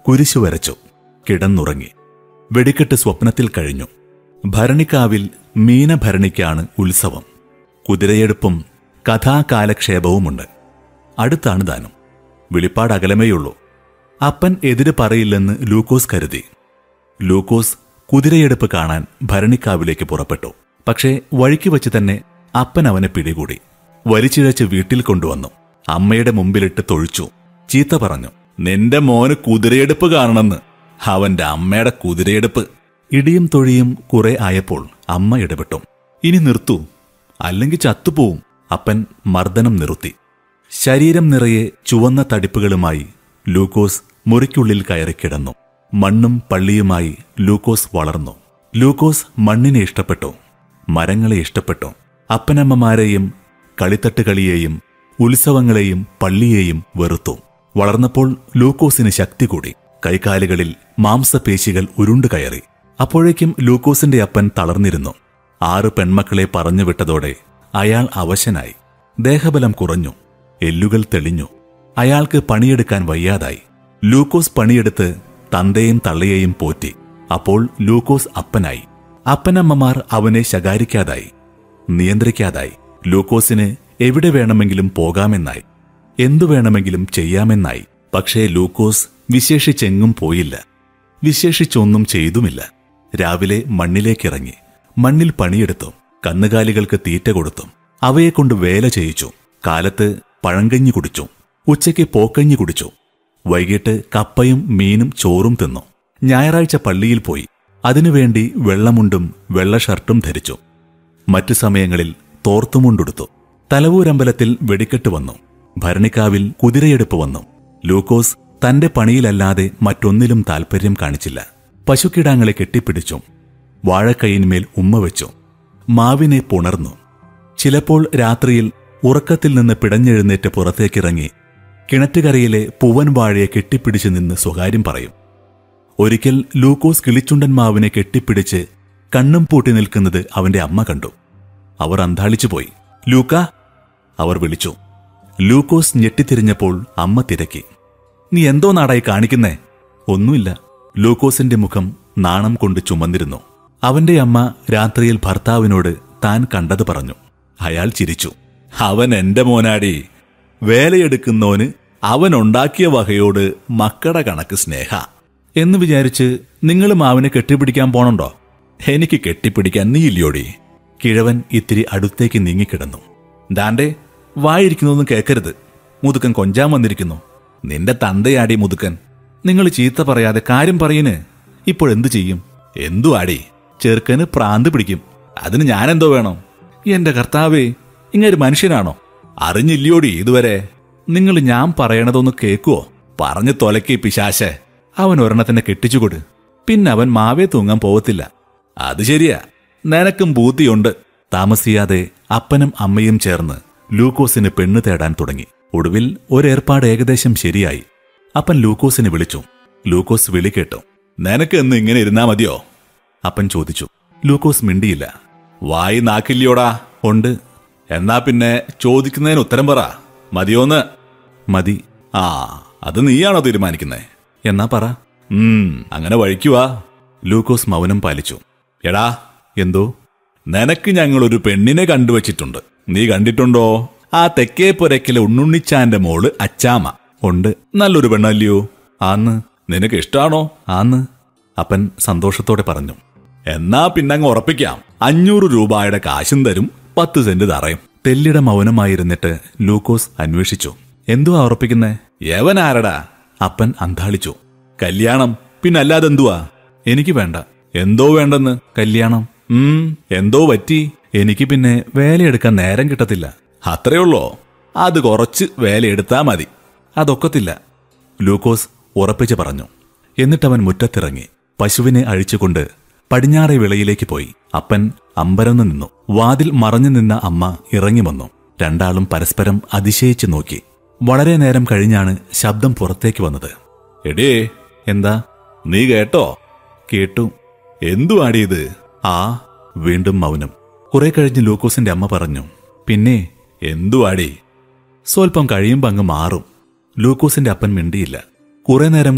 കുരിശു വരച്ചു കിടന്നുറങ്ങി വെടിക്കെട്ട് സ്വപ്നത്തിൽ കഴിഞ്ഞു ഭരണിക്കാവിൽ മീനഭരണിക്കാണ് ഉത്സവം കുതിരയെടുപ്പും കഥാകാലക്ഷേപവുമുണ്ട് അടുത്താണ് ദാനം വെളിപ്പാട് അകലമേയുള്ളൂ അപ്പൻ എതിര് പറയില്ലെന്ന് ലൂക്കോസ് കരുതി ലൂക്കോസ് കുതിരയെടുപ്പ് കാണാൻ ഭരണിക്കാവിലേക്ക് പുറപ്പെട്ടു പക്ഷേ വഴിക്ക് വച്ച് തന്നെ അപ്പൻ അവനെ പിടികൂടി വലിച്ചിഴച്ച് വീട്ടിൽ കൊണ്ടുവന്നു അമ്മയുടെ മുമ്പിലിട്ട് തൊഴിച്ചു ചീത്ത പറഞ്ഞു നിന്റെ മോന് കുതിരയെടുപ്പ് കാണണമെന്ന് അവന്റെ അമ്മയുടെ കുതിരയെടുപ്പ് ഇടിയും തൊഴിയും കുറെ ആയപ്പോൾ അമ്മ ഇടപെട്ടു ഇനി നിർത്തൂ അല്ലെങ്കിൽ ചത്തുപോവും അപ്പൻ മർദ്ദനം നിർത്തി ശരീരം നിറയെ ചുവന്ന തടിപ്പുകളുമായി ലൂക്കോസ് മുറിക്കുള്ളിൽ കയറി കിടന്നു മണ്ണും പള്ളിയുമായി ലൂക്കോസ് വളർന്നു ലൂക്കോസ് മണ്ണിനെ ഇഷ്ടപ്പെട്ടു മരങ്ങളെ ഇഷ്ടപ്പെട്ടു അപ്പനമ്മമാരെയും കളിത്തട്ടുകളിയെയും ഉത്സവങ്ങളെയും പള്ളിയെയും വെറുത്തു വളർന്നപ്പോൾ ലൂക്കോസിന് ശക്തി കൂടി കൈകാലുകളിൽ മാംസപേശികൾ ഉരുണ്ടു കയറി അപ്പോഴേക്കും ലൂക്കോസിന്റെ അപ്പൻ തളർന്നിരുന്നു ആറ് പെൺമക്കളെ പറഞ്ഞു വിട്ടതോടെ അയാൾ അവശനായി ദേഹബലം കുറഞ്ഞു എല്ലുകൾ തെളിഞ്ഞു അയാൾക്ക് പണിയെടുക്കാൻ വയ്യാതായി ലൂക്കോസ് പണിയെടുത്ത് തന്തയെയും തള്ളയെയും പോറ്റി അപ്പോൾ ലൂക്കോസ് അപ്പനായി അപ്പനമ്മമാർ അവനെ ശകാരിക്കാതായി നിയന്ത്രിക്കാതായി ലൂക്കോസിന് എവിടെ വേണമെങ്കിലും പോകാമെന്നായി എന്തു വേണമെങ്കിലും ചെയ്യാമെന്നായി പക്ഷേ ലൂക്കോസ് വിശേഷിച്ചെങ്ങും പോയില്ല വിശേഷിച്ചൊന്നും ചെയ്തുമില്ല രാവിലെ മണ്ണിലേക്കിറങ്ങി മണ്ണിൽ പണിയെടുത്തു കന്നുകാലികൾക്ക് തീറ്റ കൊടുത്തു അവയെക്കൊണ്ട് വേല ചെയ്യിച്ചു കാലത്ത് പഴങ്കഞ്ഞി കുടിച്ചു ഉച്ചയ്ക്ക് പോക്കഞ്ഞി കുടിച്ചു വൈകിട്ട് കപ്പയും മീനും ചോറും തിന്നു ഞായറാഴ്ച പള്ളിയിൽ പോയി അതിനുവേണ്ടി വെള്ളമുണ്ടും വെള്ള ഷർട്ടും ധരിച്ചു മറ്റു സമയങ്ങളിൽ തോർത്തുമുണ്ടുടുത്തു തലവൂരമ്പലത്തിൽ വെടിക്കെട്ട് വന്നു ഭരണിക്കാവിൽ കുതിരയെടുപ്പ് വന്നു ലൂക്കോസ് തന്റെ പണിയിലല്ലാതെ മറ്റൊന്നിലും താൽപ്പര്യം കാണിച്ചില്ല പശുക്കിടാങ്ങളെ കെട്ടിപ്പിടിച്ചു വാഴക്കൈയിന്മേൽ ഉമ്മ വെച്ചു മാവിനെ പുണർന്നു ചിലപ്പോൾ രാത്രിയിൽ ഉറക്കത്തിൽ നിന്ന് പിടഞ്ഞെഴുന്നേറ്റ് പുറത്തേക്കിറങ്ങി കിണറ്റുകരയിലെ പൂവൻ വാഴയെ കെട്ടിപ്പിടിച്ച് നിന്ന് സ്വകാര്യം പറയും ഒരിക്കൽ ലൂക്കോസ് കിളിച്ചുണ്ടൻ മാവിനെ കെട്ടിപ്പിടിച്ച് കണ്ണും പൂട്ടി നിൽക്കുന്നത് അവന്റെ അമ്മ കണ്ടു അവർ അന്താളിച്ചു പോയി ലൂക്ക അവർ വിളിച്ചു ലൂക്കോസ് ഞെട്ടിത്തിരിഞ്ഞപ്പോൾ അമ്മ തിരക്കി നീ എന്തോ നാടായി കാണിക്കുന്നേ ഒന്നുമില്ല ലൂക്കോസിന്റെ മുഖം നാണം കൊണ്ട് ചുമന്നിരുന്നു അവന്റെ അമ്മ രാത്രിയിൽ ഭർത്താവിനോട് താൻ കണ്ടത് പറഞ്ഞു അയാൾ ചിരിച്ചു അവൻ എന്റെ മോനാടി വേലയെടുക്കുന്നോന് അവൻ ഉണ്ടാക്കിയ വകയോട് മക്കടെ കണക്ക് സ്നേഹ എന്ന് വിചാരിച്ച് നിങ്ങൾ മാവിനെ കെട്ടിപ്പിടിക്കാൻ പോണുണ്ടോ എനിക്ക് കെട്ടിപ്പിടിക്കാൻ നീയില്ലയോടി കിഴവൻ ഇത്തിരി അടുത്തേക്ക് നീങ്ങിക്കിടന്നു ദാണ്ടെ വായിരിക്കുന്നതൊന്നും കേൾക്കരുത് മുതുക്കൻ കൊഞ്ചാൻ വന്നിരിക്കുന്നു നിന്റെ തന്തയാടി മുതുക്കൻ നിങ്ങൾ ചീത്ത പറയാതെ കാര്യം പറയന് ഇപ്പോഴെന്തു ചെയ്യും എന്തു ആടി ചെറുക്കന് പ്രാന്ത് പിടിക്കും അതിന് ഞാനെന്തോ വേണം എന്റെ കർത്താവേ ഇങ്ങൊരു മനുഷ്യനാണോ അറിഞ്ഞില്ലയോടി ഇതുവരെ നിങ്ങൾ ഞാൻ പറയണതൊന്ന് കേക്കുവോ പറഞ്ഞു തൊലക്കി പിശാശെ അവൻ ഒരെണ്ണത്തിനെ കെട്ടിച്ചുകൊട് പിന്നെ അവൻ മാവേ തൂങ്ങാൻ പോവത്തില്ല അത് ശരിയാ നിനക്കും ബൂത്തിയുണ്ട് താമസിയാതെ അപ്പനും അമ്മയും ചേർന്ന് ലൂക്കോസിന് പെണ്ണ് തേടാൻ തുടങ്ങി ഒടുവിൽ ഒരേർപ്പാട് ഏകദേശം ശരിയായി അപ്പൻ ലൂക്കോസിനെ വിളിച്ചു ലൂക്കോസ് വിളി കേട്ടു നിനക്ക് എന്ന് ഇങ്ങനെ ഇരുന്നാ മതിയോ അപ്പൻ ചോദിച്ചു ലൂക്കോസ് മിണ്ടിയില്ല വായി നാക്കില്ലയോടാ ഉണ്ട് എന്നാ പിന്നെ ചോദിക്കുന്നതിന് ഉത്തരം പറ മതിയോന്ന് മതി ആ അത് നീയാണോ തീരുമാനിക്കുന്നേ എന്നാ പറ ഉം അങ്ങനെ വഴിക്കുവാ ലൂക്കോസ് മൗനം പാലിച്ചു എടാ എന്തോ നിനക്ക് ഞങ്ങൾ ഒരു പെണ്ണിനെ കണ്ടുവച്ചിട്ടുണ്ട് നീ കണ്ടിട്ടുണ്ടോ ആ തെക്കേ പുരക്കിലെ ഉണ്ണുണ്ണിച്ചാന്റെ മോള് അച്ചാമ ഉണ്ട് നല്ലൊരു പെണ്ണല്ലയോ ആന്ന് നിനക്ക് ഇഷ്ടാണോ ആന്ന് അപ്പൻ സന്തോഷത്തോടെ പറഞ്ഞു എന്നാ പിന്നങ്ങ് ഉറപ്പിക്കാം അഞ്ഞൂറ് രൂപയുടെ കാശും തരും പത്ത് സെന്റ് തറയും തെല്ലിട മൗനമായിരുന്നിട്ട് ലൂക്കോസ് അന്വേഷിച്ചു എന്തുവാ ഉറപ്പിക്കുന്നേ യവനാരടാ അപ്പൻ അന്താളിച്ചു കല്യാണം പിന്നല്ലാതെ എന്തുവാ എനിക്ക് വേണ്ട എന്തോ വേണ്ടെന്ന് കല്യാണം ഉം എന്തോ പറ്റി എനിക്ക് പിന്നെ വേലയെടുക്കാൻ നേരം കിട്ടത്തില്ല അത്രയുള്ളോ അത് കുറച്ച് വേലയെടുത്താ മതി അതൊക്കത്തില്ല ലൂക്കോസ് ഉറപ്പിച്ച് പറഞ്ഞു എന്നിട്ടവൻ മുറ്റത്തിറങ്ങി പശുവിനെ അഴിച്ചുകൊണ്ട് പടിഞ്ഞാറെ വിളയിലേക്ക് പോയി അപ്പൻ അമ്പരന്നു നിന്നു വാതിൽ മറഞ്ഞു നിന്ന അമ്മ ഇറങ്ങി വന്നു രണ്ടാളും പരസ്പരം അതിശയിച്ചു നോക്കി വളരെ നേരം കഴിഞ്ഞാണ് ശബ്ദം പുറത്തേക്ക് വന്നത് എടേ എന്താ നീ കേട്ടോ കേട്ടു എന്തുവാടി ഇത് ആ വീണ്ടും മൗനം കുറെ കഴിഞ്ഞ് ലൂക്കോസിന്റെ അമ്മ പറഞ്ഞു പിന്നെ എന്തുവാടി സ്വൽപ്പം കഴിയുമ്പോ അങ്ങ് മാറും ലൂക്കോസിന്റെ അപ്പൻ മിണ്ടിയില്ല കുറെ നേരം